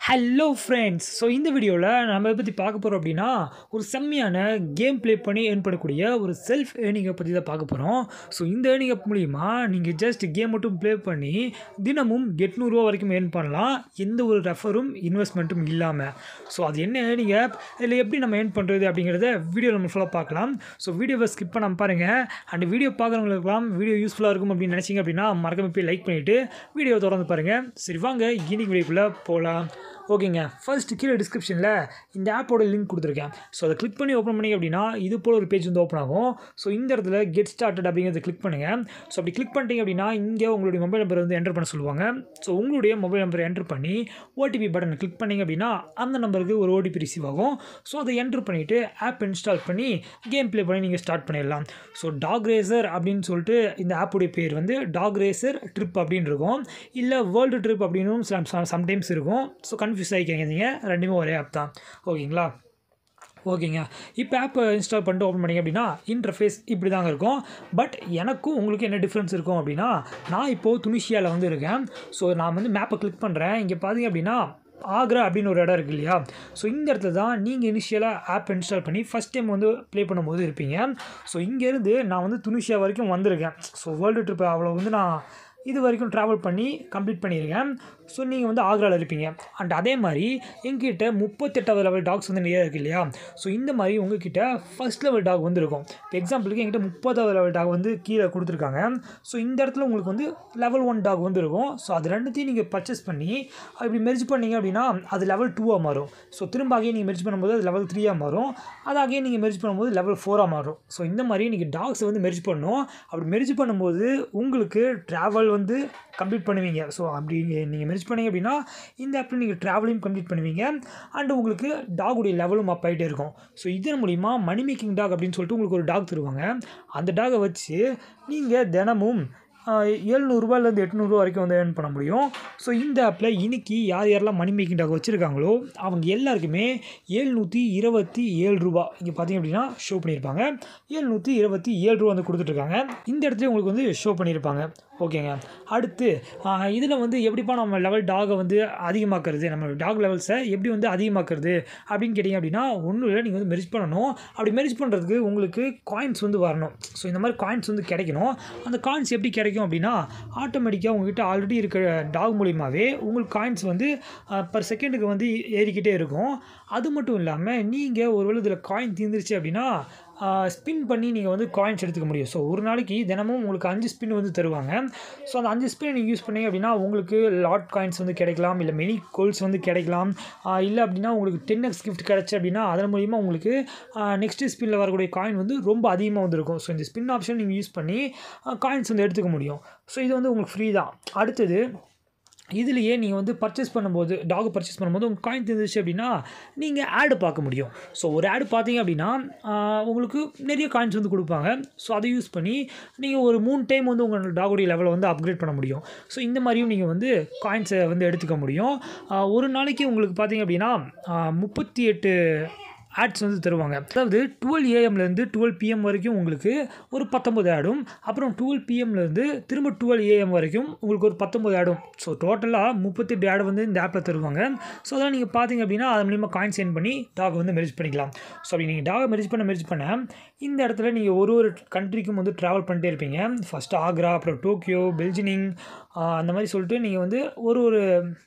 hello friends so இந்த வீடியோவில் நம்ம எதை பற்றி பார்க்க போகிறோம் அப்படின்னா ஒரு செம்மையான கேம் ப்ளே பண்ணி ஏர்ன் பண்ணக்கூடிய ஒரு செல்ஃப் ஏர்னிங்கை பற்றி தான் பார்க்க போகிறோம் ஸோ இந்த ஏர்னிங் ஆப் மூலிமா நீங்கள் ஜஸ்ட் கேம் மட்டும் ப்ளே பண்ணி தினமும் எட்நூறுரூவா வரைக்கும் ஏர்ன் பண்ணலாம் எந்த ஒரு ரெஃபரும் இன்வெஸ்ட்மெண்ட்டும் இல்லாமல் ஸோ அது என்ன ஏர்னிங் ஆப் இதில் எப்படி நம்ம ஏர்ன் பண்ணுறது அப்படிங்கிறத வீடியோ நம்ம ஃபுல்லாக பார்க்கலாம் ஸோ வீடியோவை ஸ்கிப் பண்ணாமல் பாருங்கள் அண்ட் வீடியோ பார்க்குறவங்களுக்குலாம் வீடியோ யூஸ்ஃபுல்லாக இருக்கும் அப்படின்னு நினச்சிங்க அப்படின்னா மறக்காம போய் லைக் பண்ணிவிட்டு வீடியோ தொடர்ந்து பாருங்கள் சரி வாங்க இன்னைக்கு வீடியோக்குள்ளே போகலாம் ஓகேங்க ஃபர்ஸ்ட் கீழே டிஸ்கிரிப்ஷனில் இந்த ஆப்போட லிங்க் கொடுத்துருக்கேன் ஸோ அதை கிளிக் பண்ணி ஓப்பன் பண்ணி அப்படின்னா இது போல் ஒரு பேஜ் வந்து ஓப்பன் ஆகும் ஸோ இந்த இடத்துல கெட் ஸ்டார்டட் அப்படிங்கிறத கிளிக் பண்ணுங்கள் ஸோ அப்படி கிளிக் பண்ணிட்டீங்க அப்படின்னா இங்கே உங்களுடைய மொபைல் நம்பர் வந்து என்டர் பண்ண சொல்லுவாங்க ஸோ உங்களுடைய மொபைல் நம்பரை என்டர் பண்ணி ஓடிபி பட்டனை கிளிக் பண்ணிங்க அப்படின்னா அந்த நம்பருக்கு ஒரு ஓடிபி ரிசீவ் ஆகும் ஸோ அதை என்டர் பண்ணிவிட்டு ஆப் இன்ஸ்டால் பண்ணி கேம் ப்ளே பண்ணி நீங்கள் ஸ்டார்ட் பண்ணிடலாம் ஸோ டாக் ரேசர் அப்படின்னு சொல்லிட்டு இந்த ஆப்புடைய பேர் வந்து டாக் ரேசர் ட்ரிப் அப்படின்னு இருக்கும் இல்லை வேர்ல்டு ட்ரிப் அப்படின்னும் சம்டைம்ஸ் இருக்கும் ஸோ கன்ஃபியூஸ் ஆகிக்கிறீங்க நீங்கள் ரெண்டுமே ஒரே ஆப் தான் ஓகேங்களா ஓகேங்க இப்போ ஆப்பை இன்ஸ்டால் பண்ணிட்டு ஓப்பன் பண்ணிங்க அப்படின்னா இன்டர்ஃபேஸ் இப்படி தாங்க இருக்கும் பட் எனக்கும் உங்களுக்கு என்ன டிஃப்ரென்ஸ் இருக்கும் அப்படின்னா நான் இப்போது துனிஷியாவில் வந்து இருக்கேன் ஸோ நான் வந்து மேப்பை கிளிக் பண்ணுறேன் இங்கே பார்த்தீங்க அப்படின்னா ஆக்ரா அப்படின்னு ஒரு இடம் இருக்குது இல்லையா ஸோ இந்த இடத்துல தான் நீங்கள் இனிஷியலாக ஆப் இன்ஸ்டால் பண்ணி ஃபஸ்ட் டைம் வந்து ப்ளே பண்ணும்போது இருப்பீங்க ஸோ இங்கேருந்து நான் வந்து துனிஷியா வரைக்கும் வந்திருக்கேன் ஸோ வேர்ல்டு ட்ரிப் அவ்வளோ வந்து நான் இது வரைக்கும் ட்ராவல் பண்ணி கம்ப்ளீட் பண்ணியிருக்கேன் ஸோ நீங்கள் வந்து ஆக்ராவில் இருப்பீங்க அண்ட் அதே மாதிரி எங்ககிட்ட முப்பத்தெட்டாவது லெவல் டாக்ஸ் வந்து நிறைய இருக்குது இல்லையா ஸோ இந்த மாதிரி உங்ககிட்ட ஃபஸ்ட் லெவல் டாக் வந்து இருக்கும் இப்போ எக்ஸாம்பிளுக்கு எங்கிட்ட முப்பதாவது லெவல் டாக் வந்து கீழே கொடுத்துருக்காங்க ஸோ இந்த இடத்துல உங்களுக்கு வந்து லெவல் ஒன் டாக் வந்து இருக்கும் ஸோ அது ரெண்டுத்தையும் நீங்கள் பர்ச்சேஸ் பண்ணி இப்படி மெர்ஜ் பண்ணீங்க அப்படின்னா அது லெவல் டூவாக மாறும் ஸோ திரும்ப அகைன் நீங்கள் மெர்ஜ் பண்ணும்போது அது லெவல் த்ரீயாக மாறும் அது அகைன் நீங்கள் மெர்ஜ் பண்ணும்போது லெவல் ஃபோராக மாறும் ஸோ இந்த மாதிரி நீங்கள் டாக்ஸை வந்து மெர்ஜ் பண்ணணும் அப்படி மெர்ஜ் பண்ணும்போது உங்களுக்கு ட்ராவல் வந்து கம்ப்ளீட் பண்ணுவீங்க ஸோ அப்படி நீங்கள் மெர்ஜ் பண்ணீங்க அப்படின்னா இந்த ஆப்பில் நீங்கள் ட்ராவலையும் கம்ப்ளீட் பண்ணுவீங்க அண்ட் உங்களுக்கு டாகுடைய லெவலும் அப் ஆகிட்டே இருக்கும் ஸோ இதன் மூலிமா மணி மேக்கிங் டாக் அப்படின்னு சொல்லிட்டு உங்களுக்கு ஒரு டாக் தருவாங்க அந்த டாகை வச்சு நீங்கள் தினமும் ஏழ்நூறுபாலேருந்து எட்நூறுரூவா வரைக்கும் வந்து ஏர்ன் பண்ண முடியும் ஸோ இந்த ஆப்பில் இன்றைக்கி யார் யாரெல்லாம் மணி மேக்கிங் டாக் வச்சுருக்காங்களோ அவங்க எல்லாருக்குமே ஏழ்நூற்றி இருபத்தி ஏழு ரூபா இங்கே பார்த்தீங்க அப்படின்னா ஷோ பண்ணியிருப்பாங்க ஏழ்நூற்றி இருபத்தி ஏழு ரூபா வந்து கொடுத்துட்ருக்காங்க இந்த இடத்துல உங்களுக்கு வந்து ஷோ பண்ணியிருப்பாங்க ஓகேங்க அடுத்து இதில் வந்து எப்படிப்பா நம்ம லெவல் டாகை வந்து அதிகமாக்குறது நம்ம டாக் லெவல்ஸை எப்படி வந்து அதிகமாக்குறது அப்படின்னு கேட்டிங்க அப்படின்னா ஒன்றும் இல்லை நீங்கள் வந்து மெரிஜ் பண்ணணும் அப்படி மெரிஜ் பண்ணுறதுக்கு உங்களுக்கு காயின்ஸ் வந்து வரணும் ஸோ இந்த மாதிரி காயின்ஸ் வந்து கிடைக்கணும் அந்த காயின்ஸ் எப்படி கிடைக்கும் அப்படின்னா ஆட்டோமேட்டிக்காக உங்ககிட்ட ஆல்ரெடி இருக்கிற டாக் மூலியமாகவே உங்களுக்கு காயின்ஸ் வந்து பர் செகண்டுக்கு வந்து ஏறிக்கிட்டே இருக்கும் அது மட்டும் இல்லாமல் நீங்கள் ஒருவேளை இதில் காயின் தீர்ந்துருச்சு அப்படின்னா ஸ்பின் பண்ணி நீங்கள் வந்து காயின்ஸ் எடுத்துக்க முடியும் ஸோ ஒரு நாளைக்கு தினமும் உங்களுக்கு அஞ்சு ஸ்பின் வந்து தருவாங்க ஸோ அந்த அஞ்சு ஸ்பின் நீங்கள் யூஸ் பண்ணீங்க அப்படின்னா உங்களுக்கு லாட் காயின்ஸ் வந்து கிடைக்கலாம் இல்லை மெனி கோல்ஸ் வந்து கிடைக்கலாம் இல்லை அப்படின்னா உங்களுக்கு டென் எக்ஸ் கிஃப்ட் கிடச்சி அப்படின்னா அதன் மூலிமா உங்களுக்கு நெக்ஸ்ட் ஸ்பின்னில் வரக்கூடிய காயின் வந்து ரொம்ப அதிகமாக வந்துருக்கும் ஸோ இந்த ஸ்பின் ஆப்ஷன் நீங்கள் யூஸ் பண்ணி காயின்ஸ் வந்து எடுத்துக்க முடியும் ஸோ இது வந்து உங்களுக்கு ஃப்ரீ தான் அடுத்தது இதுலேயே நீங்கள் வந்து பர்ச்சேஸ் பண்ணும்போது டாக் பர்ச்சேஸ் பண்ணும்போது உங்கள் காயின் தெரிஞ்சிச்சு அப்படின்னா நீங்கள் ஆடு பார்க்க முடியும் ஸோ ஒரு ஆடு பார்த்தீங்க அப்படின்னா உங்களுக்கு நிறைய காயின்ஸ் வந்து கொடுப்பாங்க ஸோ அதை யூஸ் பண்ணி நீங்கள் ஒரு மூணு டைம் வந்து உங்கள் டாகுடைய லெவலை வந்து அப்கிரேட் பண்ண முடியும் ஸோ இந்த மாதிரியும் நீங்கள் வந்து காயின்ஸை வந்து எடுத்துக்க முடியும் ஒரு நாளைக்கு உங்களுக்கு பார்த்தீங்க அப்படின்னா முப்பத்தி எட்டு ஆட்ஸ் வந்து தருவாங்க அதாவது டுவெல் ஏஎம்லேருந்து டுவெல் பிஎம் வரைக்கும் உங்களுக்கு ஒரு பத்தொம்பது ஆடும் அப்புறம் டுவெல் பிஎம்லேருந்து திரும்ப டுவெல் ஏஎம் வரைக்கும் உங்களுக்கு ஒரு பத்தொம்பது ஆடும் ஸோ டோட்டலாக முப்பத்தெட்டு ஆடு வந்து இந்த ஆப்பில் தருவாங்க ஸோ அதெல்லாம் நீங்கள் பார்த்தீங்க அப்படின்னா அது மூலிமா காயின் சென்ட் பண்ணி டாக் வந்து மெரிஜ் பண்ணிக்கலாம் ஸோ அப்படி நீங்கள் டாகை மெரிஜ் பண்ண மெரிஜ் பண்ண இந்த இடத்துல நீங்கள் ஒரு ஒரு கண்ட்ரிக்கும் வந்து ட்ராவல் பண்ணிட்டே இருப்பீங்க ஃபஸ்ட்டு ஆக்ரா அப்புறம் டோக்கியோ பெல்ஜினிங் அந்த மாதிரி சொல்லிட்டு நீங்கள் வந்து ஒரு ஒரு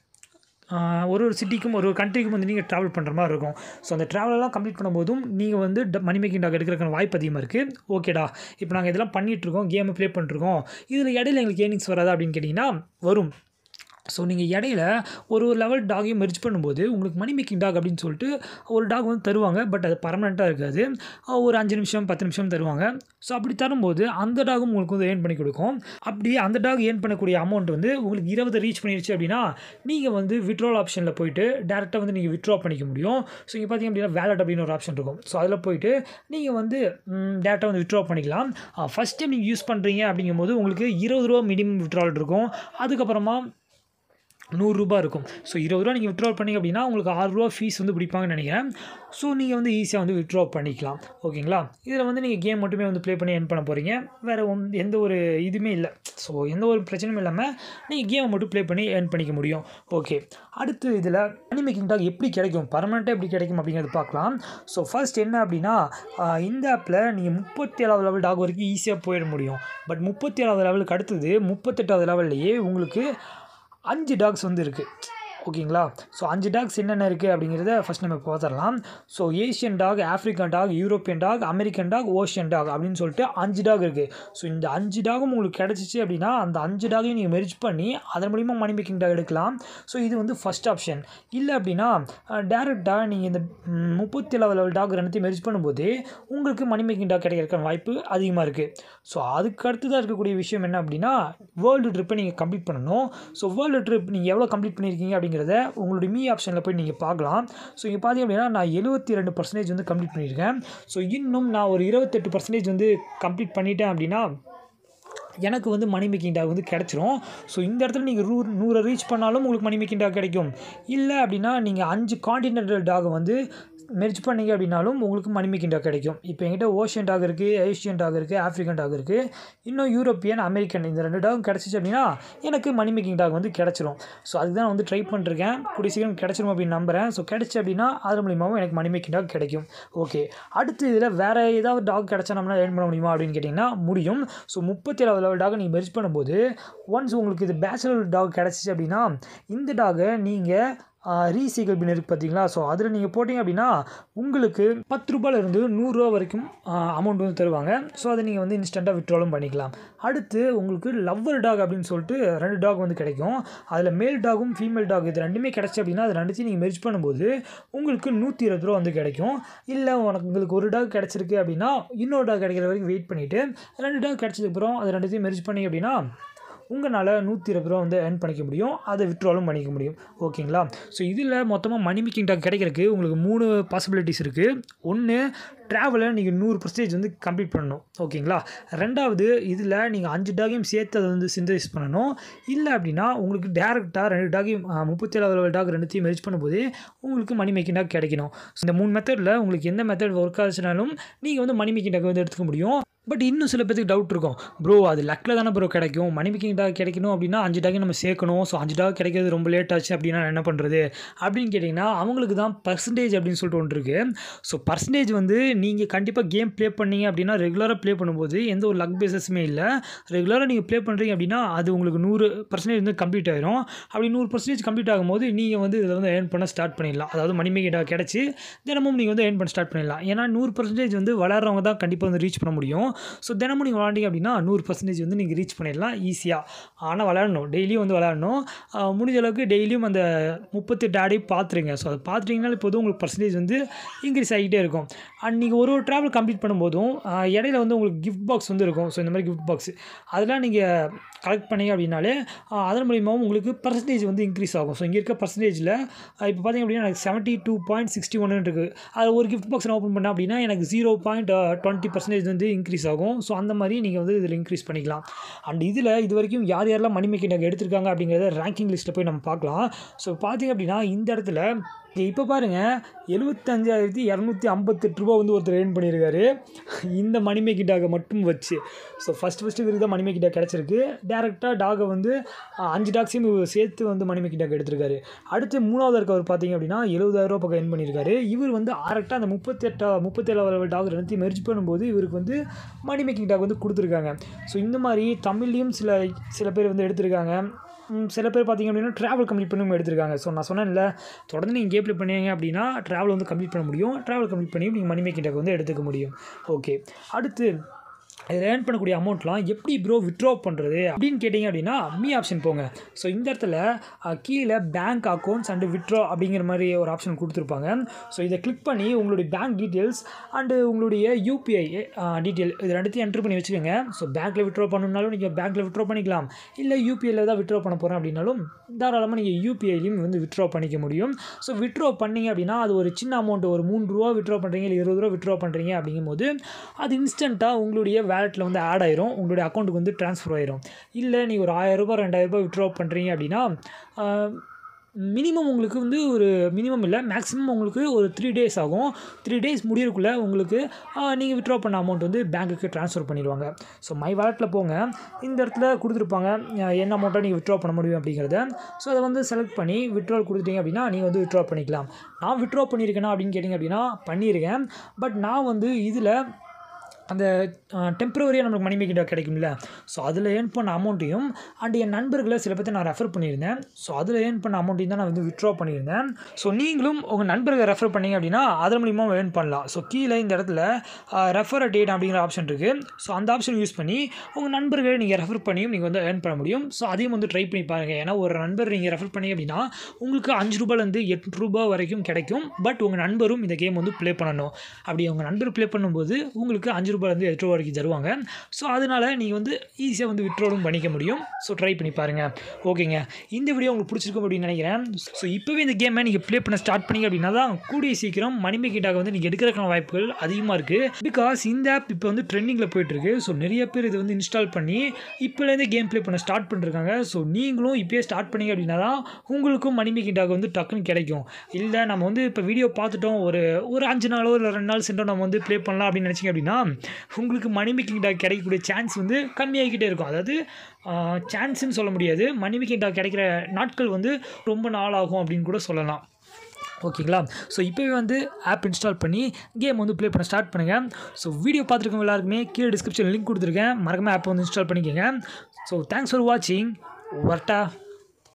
ஒரு ஒரு சிட்டிக்கும் ஒரு ஒரு கண்ட்ரிக்கும் வந்து நீங்கள் ட்ராவல் பண்ணுற மாதிரி இருக்கும் ஸோ அந்த ட்ராவலெல்லாம் கம்ப்ளீட் பண்ணும்போதும் நீங்கள் வந்து மணி மேக்கிங் டாக் எடுக்கிறதுக்கான வாய்ப்பு அதிகமாக இருக்குது ஓகேடா இப்போ நாங்கள் இதெல்லாம் பண்ணிகிட்ருக்கோம் கேமை ப்ளே பண்ணிட்டுருக்கோம் இதில் இடையில எங்களுக்கு ஏர்னிங்ஸ் வராதா அப்படின்னு கேட்டிங்கன்னா வரும் ஸோ நீங்கள் இடையில ஒரு ஒரு லெவல் டாகையும் மெர்ஜ் பண்ணும்போது உங்களுக்கு மணி மேக்கிங் டாக் அப்படின்னு சொல்லிட்டு ஒரு டாக் வந்து தருவாங்க பட் அது பர்மனெண்ட்டாக இருக்காது ஒரு அஞ்சு நிமிஷம் பத்து நிமிஷம் தருவாங்க ஸோ அப்படி தரும்போது அந்த டாகும் உங்களுக்கு வந்து ஏர்ன் பண்ணி கொடுக்கும் அப்படி அந்த டாக் ஏர்ன் பண்ணக்கூடிய அமௌண்ட் வந்து உங்களுக்கு இருபது ரீச் பண்ணிடுச்சு அப்படின்னா நீங்கள் வந்து விட்ரால் ஆப்ஷனில் போயிட்டு டேரெக்டாக வந்து நீங்கள் விட்ரா பண்ணிக்க முடியும் ஸோ இங்கே பார்த்தீங்க அப்படின்னா வேலட் அப்படின்னு ஒரு ஆப்ஷன் இருக்கும் ஸோ அதில் போயிட்டு நீங்கள் வந்து டேரெக்டாக வந்து விட்ரா பண்ணிக்கலாம் ஃபஸ்ட் டைம் நீங்கள் யூஸ் பண்ணுறீங்க அப்படிங்கும்போது உங்களுக்கு இருபது ரூபா மினிமம் விட்ரால் இருக்கும் அதுக்கப்புறமா நூறுரூபா இருக்கும் ஸோ இருபது ரூபா நீங்கள் வித்ட்ரா பண்ணிங்க அப்படின்னா உங்களுக்கு ஆறுரூவா ஃபீஸ் வந்து பிடிப்பாங்கன்னு நினைக்கிறேன் ஸோ நீங்கள் வந்து ஈஸியாக வந்து வித்ட்ரா பண்ணிக்கலாம் ஓகேங்களா இதில் வந்து நீங்கள் கேம் மட்டுமே வந்து ப்ளே பண்ணி என் பண்ண போகிறீங்க வேறு ஒன் எந்த ஒரு இதுவுமே இல்லை ஸோ எந்த ஒரு பிரச்சனையும் இல்லாமல் நீங்கள் கேமை மட்டும் ப்ளே பண்ணி ஏர்ன் பண்ணிக்க முடியும் ஓகே அடுத்து இதில் மணி மேக்கிங் டாக் எப்படி கிடைக்கும் பர்மனெண்ட்டாக எப்படி கிடைக்கும் அப்படிங்கிறது பார்க்கலாம் ஸோ ஃபர்ஸ்ட் என்ன அப்படின்னா ஆஹ் இந்த ஆப்பில் நீங்கள் முப்பத்தி ஏழாவது லெவல் டாக் வரைக்கும் ஈஸியாக போயிட முடியும் பட் முப்பத்தி ஏழாவது லெவலுக்கு அடுத்தது முப்பத்தெட்டாவது லெவல்லையே உங்களுக்கு அஞ்சு டாக்ஸ் வந்து இருக்குது ஓகேங்களா ஸோ அஞ்சு டாக்ஸ் என்னென்ன இருக்குது அப்படிங்கிறத ஃபஸ்ட் நம்ம பார்த்துடலாம் so Asian dog African dog European dog American dog ocean dog அப்படின்னு சொல்லிட்டு அஞ்சு டாக் இருக்குது ஸோ இந்த அஞ்சு டாகும் உங்களுக்கு கிடச்சிச்சு அப்படின்னா அந்த அஞ்சு டாகையும் நீங்கள் மெரிச் பண்ணி அதன் மூலிமா மணி மேக்கிங் டாக் எடுக்கலாம் ஸோ இது வந்து ஃபஸ்ட் ஆப்ஷன் இல்லை அப்படின்னா டேரெக்டாக நீங்கள் இந்த ம், முப்பத்தி ஏழாவது லெவல் டாக் ரெண்டுத்தையும் மெரிச் பண்ணும்போது உங்களுக்கு மணி மேக்கிங் டாக் கிடைக்கிறதுக்கான வாய்ப்பு அதிகமாக இருக்குது ஸோ அதுக்கு அடுத்ததாக இருக்கக்கூடிய விஷயம் என்ன அப்படின்னா வேர்ல்டு ட்ரிப்பை நீங்கள் கம்ப்ளீட் பண்ணணும் ஸோ வேர்ல்டு ட்ரிப் நீங்கள் எவ்வளோ கம்ப்ளீட் பண்ணியிருக்கீங்க அப்படிங்கிறத உங்களுடைய மீ ஆப்ஷனில் போய் நீங்கள் பார்க்கலாம் ஸோ இங்கே பார்த்தீங்க அப்படின்னா நான் எழுபத்தி ரெண்டு பர்சன்டேஜ் வந்து கம்ப்ளீட் பண்ணியிருக்கேன் ஸோ இன்னும் நான் ஒரு இருபத்தெட்டு பர்சன்டேஜ் வந்து கம்ப்ளீட் பண்ணிட்டேன் அப்படின்னா எனக்கு வந்து மணி மேக்கிங் டாக் வந்து கிடச்சிரும் ஸோ இந்த இடத்துல நீங்கள் ரூ நூறை ரீச் பண்ணாலும் உங்களுக்கு மணி மேக்கிங் டாக் கிடைக்கும் இல்லை அப்படின்னா நீங்கள் அஞ்சு காண்டினென்டல் டாகை வந்து மெர்ஜ் பண்ணீங்க அப்படின்னாலும் உங்களுக்கு மணி மேக்கிங் டாக் கிடைக்கும் இப்போ என்கிட்ட ஓஷியன் டாக் இருக்குது ஏஷியன் டாக் இருக்குது ஆஃப்ரிக்கன் டாக் இருக்குது இன்னும் யூரோப்பியன் அமெரிக்கன் இந்த ரெண்டு டாகும் கிடச்சிச்சு அப்படின்னா எனக்கு மணி மேக்கிங் டாக் வந்து கிடச்சிரும் ஸோ அதுக்கு தான் நான் வந்து ட்ரை பண்ணிருக்கேன் கூடிய சீக்கிரம் கிடச்சிரும் அப்படின்னு நம்புகிறேன் ஸோ கிடச்சி அப்படின்னா அது மூலியமாகவும் எனக்கு மணி மேக்கிங் டாக் கிடைக்கும் ஓகே அடுத்து இதில் வேறு ஏதாவது டாக் கிடச்சா நம்மளால் ஏர்ன் பண்ண முடியுமா அப்படின்னு கேட்டிங்கன்னா முடியும் ஸோ முப்பத்தி ஏழாவது லெவல் டாக் நீங்கள் மெர்ஜ் பண்ணும்போது ஒன்ஸ் உங்களுக்கு இது பேச்சுலர் டாக் கிடச்சிச்சு அப்படின்னா இந்த டாகை நீங்கள் ரீசைக்கிள் பின் இருக்குது பார்த்தீங்களா ஸோ அதில் நீங்கள் போட்டிங்க அப்படின்னா உங்களுக்கு பத்து ரூபாயிலிருந்து நூறுரூவா வரைக்கும் அமௌண்ட் வந்து தருவாங்க ஸோ அதை நீங்கள் வந்து இன்ஸ்டண்ட்டாக விட்ராலும் பண்ணிக்கலாம் அடுத்து உங்களுக்கு லவ்வர் டாக் அப்படின்னு சொல்லிட்டு ரெண்டு டாக் வந்து கிடைக்கும் அதில் மேல் டாகும் ஃபீமேல் டாக் இது ரெண்டுமே கிடச்சி அப்படின்னா அது ரெண்டுத்தையும் நீங்கள் மெர்ஜ் பண்ணும்போது உங்களுக்கு நூற்றி இருபது ரூபா வந்து கிடைக்கும் இல்லை உனக்கு உங்களுக்கு ஒரு டாக் கிடச்சிருக்கு அப்படின்னா இன்னொரு டாக் கிடைக்கிற வரைக்கும் வெயிட் பண்ணிவிட்டு ரெண்டு டாக் கிடச்சதுக்கப்புறம் அது ரெண்டுத்தையும் மெர்ஜ் பண்ணீங்க அப்படின்னா உங்களால் நூற்றி இருபது ரூபா வந்து earn பண்ணிக்க முடியும் அதை விட்ராலும் பண்ணிக்க முடியும் ஓகேங்களா ஸோ இதில் மொத்தமாக மணி மேக்கிங் டாக் கிடைக்கிறதுக்கு உங்களுக்கு மூணு பாசிபிலிட்டிஸ் இருக்குது ஒன்று ட்ராவலை நீங்கள் நூறு பர்சன்டேஜ் வந்து கம்ப்ளீட் பண்ணணும் ஓகேங்களா ரெண்டாவது இதில் நீங்கள் அஞ்சு டாகையும் சேர்த்து அதை வந்து சிந்தசைஸ் பண்ணணும் இல்லை அப்படின்னா உங்களுக்கு டேரெக்டாக ரெண்டு டாகையும் முப்பத்தி ஏழாவது டாக் ரெண்டுத்தையும் மெரிச் பண்ணும்போது உங்களுக்கு மணி மேக்கிங் டாக் கிடைக்கணும் ஸோ இந்த மூணு மெத்தடில் உங்களுக்கு எந்த மெத்தட் ஒர்க் ஆச்சுனாலும் நீங்கள் வந்து மணி மேக்கிங் டாக் வந்து எடுத்துக்க முடியும் பட் இன்னும் சில பேருக்கு டவுட் இருக்கும் ப்ரோ அது லக்கில் தானே ப்ரோ கிடைக்கும் மணி மேக்கிங் டாக் கிடைக்கணும் அப்படின்னா அஞ்சு டாக் நம்ம சேர்க்கணும் ஸோ அஞ்சு டாக் கிடைக்கிறது ரொம்ப லேட் ஆச்சு அப்படின்னா நான் என்ன பண்ணுறது அப்படின்னு கேட்டிங்கன்னா அவங்களுக்கு தான் பர்சன்டேஜ் அப்படின்னு சொல்லிட்டு ஒன்று இருக்குது ஸோ பர்சன்டேஜ் வந்து நீங்கள் கண்டிப்பாக கேம் ப்ளே பண்ணீங்க அப்படின்னா ரெகுலராக ப்ளே பண்ணும்போது எந்த ஒரு லக் பேசஸுமே இல்லை ரெகுலராக நீங்கள் ப்ளே பண்ணுறீங்க அப்படின்னா அது உங்களுக்கு நூறு பர்சன்டேஜ் வந்து கம்ப்ளீட் ஆயிரும் அப்படி நூறு பர்சன்டேஜ் கம்ப்ளீட் ஆகும்போது நீங்கள் வந்து இதில் வந்து ஏர்ன் பண்ண ஸ்டார்ட் பண்ணிடலாம் அதாவது மணி மேக்கிங் டாக் கிடச்சி தினமும் நீங்கள் வந்து ஏர்ன் பண்ண ஸ்டார்ட் பண்ணிடலாம் ஏன்னா நூறு பர்சன்டேஜ் வந்து வளர்றவங்க தான் கண்டிப்பாக வந்து ரீச் பண்ண முடியும் ஸோ தினமும் நீங்கள் விளாண்டிங்க அப்படின்னா நூறு பர்சன்டேஜ் வந்து நீங்கள் ரீச் பண்ணிடலாம் ஈஸியாக ஆனால் விளையாடணும் டெய்லியும் வந்து விளையாடணும் ஆஹ் முடிஞ்ச அளவுக்கு டெய்லியும் அந்த முப்பத்தெட்டு ஆடி பார்த்துருங்க ஸோ அதை பார்த்துட்டிங்கனாலே போதும் உங்களுக்கு பர்சன்டேஜ் வந்து இன்க்ரீஸ் ஆகிட்டே இருக்கும் அண்ட் நீங்கள் ஒரு ஒரு ட்ராவல் கம்ப்ளீட் பண்ணும்போதும் ஆஹ் இடையில வந்து உங்களுக்கு கிஃப்ட் பாக்ஸ் வந்து இருக்கும் ஸோ இந்த மாதிரி கிஃப்ட் பாக்ஸ் அதெல்லாம் நீங்கள் கலெக்ட் பண்ணீங்க அப்படின்னாலே ஆஹ் அதன் மூலியமாகவும் உங்களுக்கு பர்சன்டேஜ் வந்து இன்க்ரீஸ் ஆகும் ஸோ இங்கே இருக்க பர்சன்டேஜில் இப்போ பார்த்தீங்க அப்படின்னா எனக்கு seventy two point sixty one இருக்குது அது ஒரு கிஃப்ட் பாக்ஸ் நான் ஓப்பன் பண்ணேன் அப்படின்னா எனக்கு ஜீரோ பாயிண்ட் டுவெண்ட்டி பர்சன்டேஜ் வந்து இன்க்ரீஸ் ஆகும் ஸோ அந்த மாதிரி நீங்கள் வந்து இதில் இன்க்ரீஸ் பண்ணிக்கலாம் அண்ட் இதில் இது வரைக்கும் யார் யாரெல்லாம் மணி மேக்கிங் எடுத்திருக்காங்க அப்படிங்கிறத ரேங்கிங் லிஸ்ட்டில் போய் நம்ம பார்க்கலாம் ஸோ பார்த்தீங்க அப்படின்னா இந்த இடத்துல இப்போ பாருங்கள் எழுபத்தஞ்சாயிரத்தி இரநூத்தி ஐம்பத்தெட்டு ரூபா வந்து ஒருத்தர் ஏர்ன் பண்ணியிருக்காரு இந்த மணி மேக்கிங் டாகை மட்டும் வச்சு ஸோ ஃபஸ்ட் ஃபஸ்ட்டு இவருக்கு தான் மணி மேக்கிங் டாக் கிடச்சிருக்கு டேரெக்டாக டாகை வந்து அஹ், அஞ்சு டாக்ஸையும் இவர் சேர்த்து வந்து மணி மேக்கிங் டாக் எடுத்திருக்காரு அடுத்து மூணாவது இருக்கவர் பார்த்தீங்க அப்படின்னா எழுபதாயிரம் ரூபா பக்கம் ஏர்ன் பண்ணியிருக்காரு இவர் வந்து டேரெக்டாக அந்த முப்பத்தெட்டா முப்பத்தேழாவது டாக் ரெண்டுத்தையும் மெர்ஜ் பண்ணும்போது இவருக்கு வந்து மணி மேக்கிங் டாக் வந்து கொடுத்துருக்காங்க ஸோ இந்த மாதிரி தமிழ்லேயும் சில சில பேர் வந்து எடுத்திருக்காங்க ம், சில பேர் பார்த்தீங்க அப்படின்னா ட்ராவல் கம்ப்ளீட் பண்ணி எடுத்திருக்காங்க ஸோ நான் சொன்னேன்ல தொடர்ந்து நீங்கள் கேம் ப்ளே பண்ணீங்க அப்படின்னா ட்ராவல் வந்து கம்ப்ளீட் பண்ண முடியும் ட்ராவல் கம்ப்ளீட் பண்ணி நீங்கள் மணி மேக்கிங் வந்து எடுத்துக்க முடியும் ஓகே அடுத்து இதில் ஏர்ன் பண்ணக்கூடிய அமௌண்ட்லாம் எப்படி ப்ரோ வித்ட்ரா பண்ணுறது அப்படின்னு கேட்டிங்க அப்படின்னா மீ ஆப்ஷன் போங்க ஸோ இந்த இடத்துல அஹ், கீழே பேங்க் அக்கௌண்ட்ஸ் அண்டு வித்ட்ரா அப்படிங்கிற மாதிரி ஒரு ஆப்ஷன் கொடுத்துருப்பாங்க ஸோ இதை கிளிக் பண்ணி உங்களுடைய பேங்க் டீட்டெயில்ஸ் அண்டு உங்களுடைய யூபிஐ டீட்டெயில் இது ரெண்டுத்தையும் என்ட்ரு பண்ணி வச்சுக்கோங்க ஸோ பேங்க்கில் வித்ட்ரா பண்ணணுனாலும் நீங்கள் பேங்க்கில் வித்ட்ரா பண்ணிக்கலாம் இல்லை யூபிஐயில் தான் வித்ட்ரா பண்ண போகிறேன் அப்படின்னாலும் தாராளமாக நீங்கள் யூபிஐலையும் வந்து வித்ட்ரா பண்ணிக்க முடியும் ஸோ வித்ட்ரா பண்ணீங்க அப்படின்னா அது ஒரு சின்ன அமௌண்ட் ஒரு மூணு ரூபா வித்ட்ரா பண்ணுறீங்க இல்லை இருபது ரூபா வித்ட்ரா பண்ணுறீங்க அப்படிங்கும்போது அது இன்ஸ்டண்ட்டாக உங்களுடைய வேலெட்டில் வந்து ஆட் ஆயிரும் உங்களுடைய அக்கௌண்ட்டுக்கு வந்து ட்ரான்ஸ்ஃபர் ஆயிரும் இல்லை நீங்கள் ஒரு ஆயிரரூபா ரெண்டாயிரரூபா விட்ரா பண்ணுறீங்க அப்படின்னா மினிமம் உங்களுக்கு வந்து ஒரு மினிமம் இல்லை மேக்ஸிமம் உங்களுக்கு ஒரு த்ரீ டேஸ் ஆகும் த்ரீ டேஸ் முடியறதுக்குள்ளே உங்களுக்கு நீங்கள் விட்ரா பண்ண அமௌண்ட் வந்து பேங்க்குக்கு ட்ரான்ஸ்ஃபர் பண்ணிடுவாங்க ஸோ மை வாலெட்டில் போங்க இந்த இடத்துல கொடுத்துருப்பாங்க அஹ் என்ன அமௌண்ட்டை நீங்கள் விட்ரா பண்ண முடியும் அப்படிங்கிறத ஸோ அதை வந்து செலக்ட் பண்ணி விட்ரால் கொடுத்துட்டீங்க அப்படின்னா நீங்கள் வந்து விட்ரா பண்ணிக்கலாம் நான் விட்ரா பண்ணியிருக்கேனா அப்படின்னு கேட்டிங்க அப்படின்னா பண்ணியிருக்கேன் பட் நான் வந்து இதில் அந்த டெம்பரவரியாக நம்மளுக்கு மணி மேக்கிங் கிடைக்கும்ல ஸோ அதில் ஏர்ன் பண்ண அமௌண்ட்டையும் அண்ட் என் நண்பர்களை சில பேர்த்த நான் ரெஃபர் பண்ணியிருந்தேன் ஸோ அதில் ஏர்ன் பண்ண அமௌண்ட்டையும் தான் நான் வந்து விட்ரா பண்ணியிருந்தேன் ஸோ நீங்களும் உங்கள் நண்பர்களை ரெஃபர் பண்ணீங்க அப்படின்னா அதன் மூலிமா ஏர்ன் பண்ணலாம் ஸோ கீழே இந்த இடத்துல ரெஃபர் டேட் அப்படிங்கிற ஆப்ஷன் இருக்குது ஸோ அந்த ஆப்ஷன் யூஸ் பண்ணி உங்கள் நண்பர்களை நீங்கள் ரெஃபர் பண்ணியும் நீங்கள் வந்து ஏர்ன் பண்ண முடியும் ஸோ அதையும் வந்து ட்ரை பண்ணி பாருங்கள் ஏன்னா ஒரு நண்பர் நீங்கள் ரெஃபர் பண்ணி அப்படின்னா உங்களுக்கு அஞ்சு ரூபாயிலேருந்து எட்டு ரூபாய் வரைக்கும் கிடைக்கும் பட் உங்கள் நண்பரும் இந்த கேம் வந்து ப்ளே பண்ணணும் அப்படி உங்கள் நண்பர் ப்ளே பண்ணும்போது உங்களுக்கு அஞ்சு ரூபாயிலேருந்து எட்டு ரூபா வரைக்கும் தருவாங்க ஸோ அதனால் நீங்கள் வந்து ஈஸியாக வந்து விட்ரோலும் பண்ணிக்க முடியும் ஸோ ட்ரை பண்ணி பாருங்கள் ஓகேங்க இந்த வீடியோ உங்களுக்கு பிடிச்சிருக்கும் அப்படின்னு நினைக்கிறேன் ஸோ இப்போவே இந்த கேமை நீங்கள் ப்ளே பண்ண ஸ்டார்ட் பண்ணீங்க அப்படின்னா தான் கூடிய சீக்கிரம் மணிமேக்கிட்டாக வந்து நீங்கள் எடுக்கிறதுக்கான வாய்ப்புகள் அதிகமாக இருக்குது பிகாஸ் இந்த ஆப் இப்போ வந்து ட்ரெண்டிங்கில் போயிட்டுருக்கு ஸோ நிறைய பேர் இது வந்து இன்ஸ்டால் பண்ணி இப்போலேருந்து கேம் ப்ளே பண்ண ஸ்டார்ட் பண்ணிருக்காங்க ஸோ நீங்களும் இப்போயே ஸ்டார்ட் பண்ணீங்க அப்படின்னா தான் உங்களுக்கும் மணிமேக்கிட்டாக வந்து டக்குன்னு கிடைக்கும் இல்லை நம்ம வந்து இப்போ வீடியோ பார்த்துட்டோம் ஒரு ஒரு அஞ்சு நாளோ இல்லை ரெண்டு நாள் சென்றோ நம்ம வந்து ப்ளே பண்ணலாம் அப்படின்னு நினச்சிங்க அப்படின்னா உங்களுக்கு மணி மேக்கிங் டாக் கிடைக்கக்கூடிய சான்ஸ் வந்து கம்மியாகிக்கிட்டே இருக்கும் அதாவது சான்ஸ்ன்னு சொல்ல முடியாது மணி மேக்கிங் டாக் கிடைக்கிற நாட்கள் வந்து ரொம்ப நாள் ஆகும் அப்படின்னு கூட சொல்லலாம் ஓகேங்களா ஸோ இப்போவே வந்து ஆப் இன்ஸ்டால் பண்ணி கேம் வந்து ப்ளே பண்ண ஸ்டார்ட் பண்ணுங்கள் ஸோ வீடியோ பார்த்துருக்கவங்க எல்லாருக்குமே கீழே டிஸ்கிரிப்ஷன் லிங்க் கொடுத்துருக்கேன் மறக்காம ஆப் வந்து இன்ஸ்டால் பண்ணிக்கோங்க ஸோ தேங்க்ஸ் ஃபார் வாட்சிங் வர்ட்டா